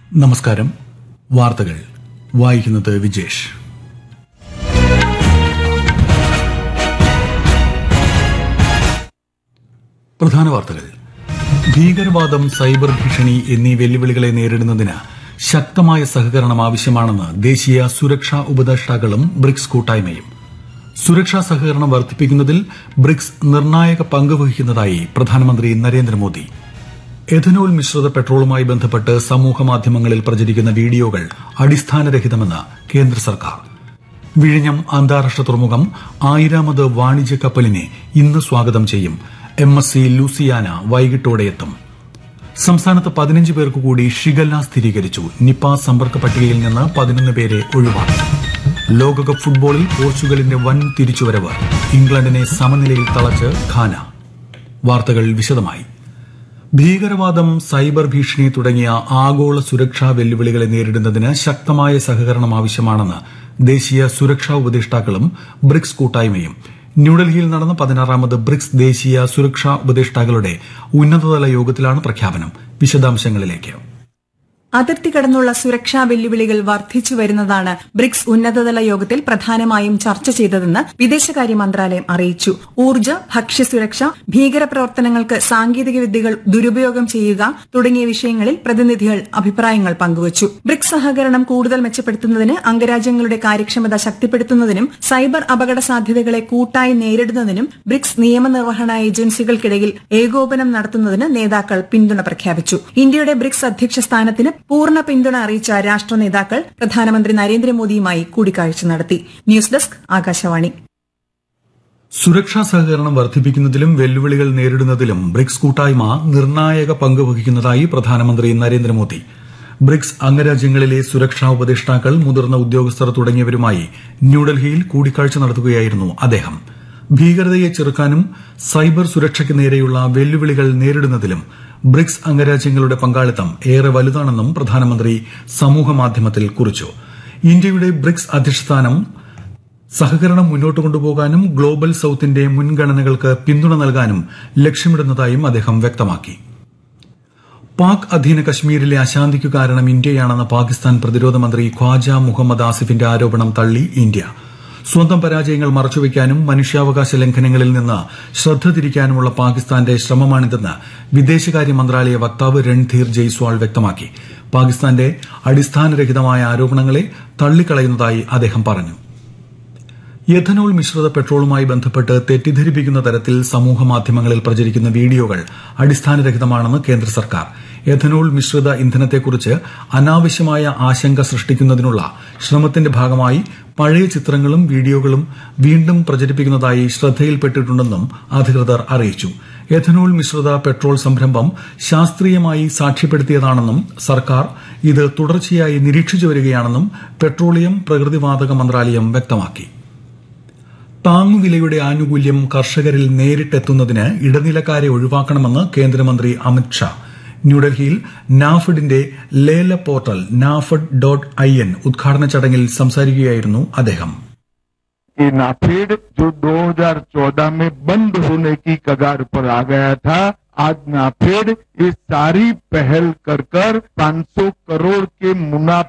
നമസ്കാരം വാർത്തകൾ വായിക്കുന്നത് വിജേഷ് പ്രധാന വാർത്തകൾ ഭീകരവാദം സൈബർ ഭീഷണി എന്നീ വെല്ലുവിളികളെ നേരിടുന്നതിന് ശക്തമായ സഹകരണം ആവശ്യമാണെന്ന് ദേശീയ സുരക്ഷാ ഉപദേഷ്ടാക്കളും ബ്രിക്സ് കൂട്ടായ്മയും സുരക്ഷാ സഹകരണം വർദ്ധിപ്പിക്കുന്നതിൽ ബ്രിക്സ് നിർണായക പങ്ക് വഹിക്കുന്നതായി പ്രധാനമന്ത്രി നരേന്ദ്രമോദി എഥനോൾ മിശ്രിത പെട്രോളുമായി ബന്ധപ്പെട്ട് സമൂഹമാധ്യമങ്ങളിൽ പ്രചരിക്കുന്ന വീഡിയോകൾ അടിസ്ഥാനരഹിതമെന്ന് കേന്ദ്ര സർക്കാർ വിഴിഞ്ഞം അന്താരാഷ്ട്ര തുറമുഖം ആയിരാമത് വാണിജ്യ കപ്പലിനെ ഇന്ന് സ്വാഗതം ചെയ്യും എം എസ് സി ലൂസിയാന വൈകിട്ടോടെ എത്തും സംസ്ഥാനത്ത് പതിനഞ്ച് പേർക്ക് കൂടി ഷിഗല്ല സ്ഥിരീകരിച്ചു നിപ സമ്പർക്ക പട്ടികയിൽ നിന്ന് പതിനൊന്ന് പേരെ ഒഴിവാക്കി ലോകകപ്പ് ഫുട്ബോളിൽ പോർച്ചുഗലിന്റെ വൻ തിരിച്ചുവരവ് ഇംഗ്ലണ്ടിനെ സമനിലയിൽ തളച്ച് ഖാന വാർത്തകൾ വിശദമായി ഭീകരവാദം സൈബർ ഭീഷണി തുടങ്ങിയ ആഗോള സുരക്ഷാ വെല്ലുവിളികളെ നേരിടുന്നതിന് ശക്തമായ സഹകരണം ആവശ്യമാണെന്ന് ദേശീയ സുരക്ഷാ ഉപദേഷ്ടാക്കളും ബ്രിക്സ് കൂട്ടായ്മയും ന്യൂഡൽഹിയിൽ നടന്ന പതിനാറാമത് ബ്രിക്സ് ദേശീയ സുരക്ഷാ ഉപദേഷ്ടാക്കളുടെ ഉന്നതതല യോഗത്തിലാണ് പ്രഖ്യാപനം വിശദാംശങ്ങളിലേക്ക് അതിർത്തി കടന്നുള്ള സുരക്ഷാ വെല്ലുവിളികൾ വർദ്ധിച്ചു വരുന്നതാണ് ബ്രിക്സ് ഉന്നതതല യോഗത്തിൽ പ്രധാനമായും ചർച്ച ചെയ്തതെന്ന് വിദേശകാര്യ മന്ത്രാലയം അറിയിച്ചു ഊർജ്ജ ഭക്ഷ്യസുരക്ഷ ഭീകരപ്രവർത്തനങ്ങൾക്ക് സാങ്കേതിക വിദ്യകൾ ദുരുപയോഗം ചെയ്യുക തുടങ്ങിയ വിഷയങ്ങളിൽ പ്രതിനിധികൾ അഭിപ്രായങ്ങൾ പങ്കുവച്ചു ബ്രിക്സ് സഹകരണം കൂടുതൽ മെച്ചപ്പെടുത്തുന്നതിന് അംഗരാജ്യങ്ങളുടെ കാര്യക്ഷമത ശക്തിപ്പെടുത്തുന്നതിനും സൈബർ അപകട സാധ്യതകളെ കൂട്ടായി നേരിടുന്നതിനും ബ്രിക്സ് നിയമനിർവഹണ ഏജൻസികൾക്കിടയിൽ ഏകോപനം നടത്തുന്നതിന് നേതാക്കൾ പിന്തുണ പ്രഖ്യാപിച്ചു ഇന്ത്യയുടെ ബ്രിക്സ് അധ്യക്ഷ സ്ഥാനത്തിന് പൂർണ്ണ പിന്തുണ അറിയിച്ച രാഷ്ട്ര നേതാക്കൾ പ്രധാനമന്ത്രി നരേന്ദ്രമോദിയുമായി കൂടിക്കാഴ്ച നടത്തി ന്യൂസ് ഡെസ്ക് ആകാശവാണി സുരക്ഷാ സഹകരണം വർദ്ധിപ്പിക്കുന്നതിലും വെല്ലുവിളികൾ നേരിടുന്നതിലും ബ്രിക്സ് കൂട്ടായ്മ നിർണായക പങ്ക് വഹിക്കുന്നതായി പ്രധാനമന്ത്രി നരേന്ദ്രമോദി ബ്രിക്സ് അംഗരാജ്യങ്ങളിലെ സുരക്ഷാ ഉപദേഷ്ടാക്കൾ മുതിർന്ന ഉദ്യോഗസ്ഥർ തുടങ്ങിയവരുമായി ന്യൂഡൽഹിയിൽ കൂടിക്കാഴ്ച നടത്തുകയായിരുന്നു അദ്ദേഹം ഭീകരതയെ ചെറുക്കാനും സൈബർ സുരക്ഷയ്ക്ക് നേരെയുള്ള വെല്ലുവിളികൾ നേരിടുന്നതിലും ബ്രിക്സ് അംഗരാജ്യങ്ങളുടെ പങ്കാളിത്തം ഏറെ വലുതാണെന്നും പ്രധാനമന്ത്രി സമൂഹമാധ്യമത്തിൽ കുറിച്ചു ഇന്ത്യയുടെ ബ്രിക്സ് അധ്യക്ഷസ്ഥാനം സഹകരണം മുന്നോട്ട് കൊണ്ടുപോകാനും ഗ്ലോബൽ സൌത്തിന്റെ മുൻഗണനകൾക്ക് പിന്തുണ നൽകാനും ലക്ഷ്യമിടുന്നതായും അദ്ദേഹം വ്യക്തമാക്കി പാക് അധീന കശ്മീരിലെ അശാന്തിക്കു കാരണം ഇന്ത്യയാണെന്ന പാകിസ്ഥാൻ പ്രതിരോധ മന്ത്രി ഖ്വാജ മുഹമ്മദ് ആസിഫിന്റെ ആരോപണം തള്ളി ഇന്ത്യ സ്വന്തം പരാജയങ്ങൾ മറച്ചുവെക്കാനും മനുഷ്യാവകാശ ലംഘനങ്ങളിൽ നിന്ന് ശ്രദ്ധ തിരിക്കാനുമുള്ള പാകിസ്ഥാന്റെ ശ്രമമാണിതെന്ന് വിദേശകാര്യ മന്ത്രാലയ വക്താവ് രൺധീർ ജയ്സ്വാൾ വ്യക്തമാക്കി പാകിസ്ഥാന്റെ അടിസ്ഥാനരഹിതമായ ആരോപണങ്ങളെ തള്ളിക്കളയുന്നതായി അദ്ദേഹം പറഞ്ഞു എഥനോൾ മിശ്രിത പെട്രോളുമായി ബന്ധപ്പെട്ട് തെറ്റിദ്ധരിപ്പിക്കുന്ന തരത്തിൽ സമൂഹമാധ്യമങ്ങളിൽ പ്രചരിക്കുന്ന വീഡിയോകൾ അടിസ്ഥാനരഹിതമാണെന്ന് കേന്ദ്ര സർക്കാർ എഥനോൾ മിശ്രിത ഇന്ധനത്തെക്കുറിച്ച് അനാവശ്യമായ ആശങ്ക സൃഷ്ടിക്കുന്നതിനുള്ള ശ്രമത്തിന്റെ ഭാഗമായി പഴയ ചിത്രങ്ങളും വീഡിയോകളും വീണ്ടും പ്രചരിപ്പിക്കുന്നതായി ശ്രദ്ധയിൽപ്പെട്ടിട്ടുണ്ടെന്നും അധികൃതർ അറിയിച്ചു എഥനോൾ മിശ്രിത പെട്രോൾ സംരംഭം ശാസ്ത്രീയമായി സാക്ഷ്യപ്പെടുത്തിയതാണെന്നും സർക്കാർ ഇത് തുടർച്ചയായി നിരീക്ഷിച്ചു വരികയാണെന്നും പെട്രോളിയം പ്രകൃതിവാതക മന്ത്രാലയം വ്യക്തമാക്കി താങ്ങുവിലയുടെ ആനുകൂല്യം കർഷകരിൽ നേരിട്ടെത്തുന്നതിന് ഇടനിലക്കാരെ ഒഴിവാക്കണമെന്ന് കേന്ദ്രമന്ത്രി അമിത്ഷാ ന്യൂഡൽഹിയിൽ നാഫഡിന്റെ ലേല portal NAFED dot I N ഉദ്ഘാടന ചടങ്ങിൽ സംസാരിക്കുകയായിരുന്നു അദ്ദേഹം कि नाफेड जो 2014 में बंद होने की कगार पर आ गया था आज नाफेड ये सारी पहल कर कर 500 करोड़ के मुनाफे